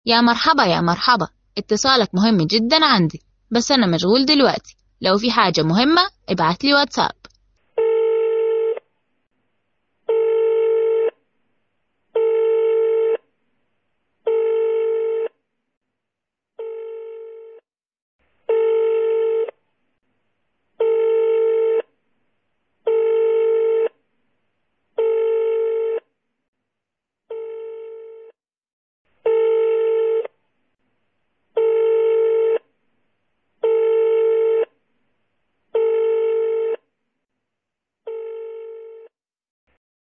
يا مرحبا يا مرحبا اتصالك مهم جدا عندي بس أنا مشغول دلوقتي لو في حاجة مهمة ابعت لي واتساب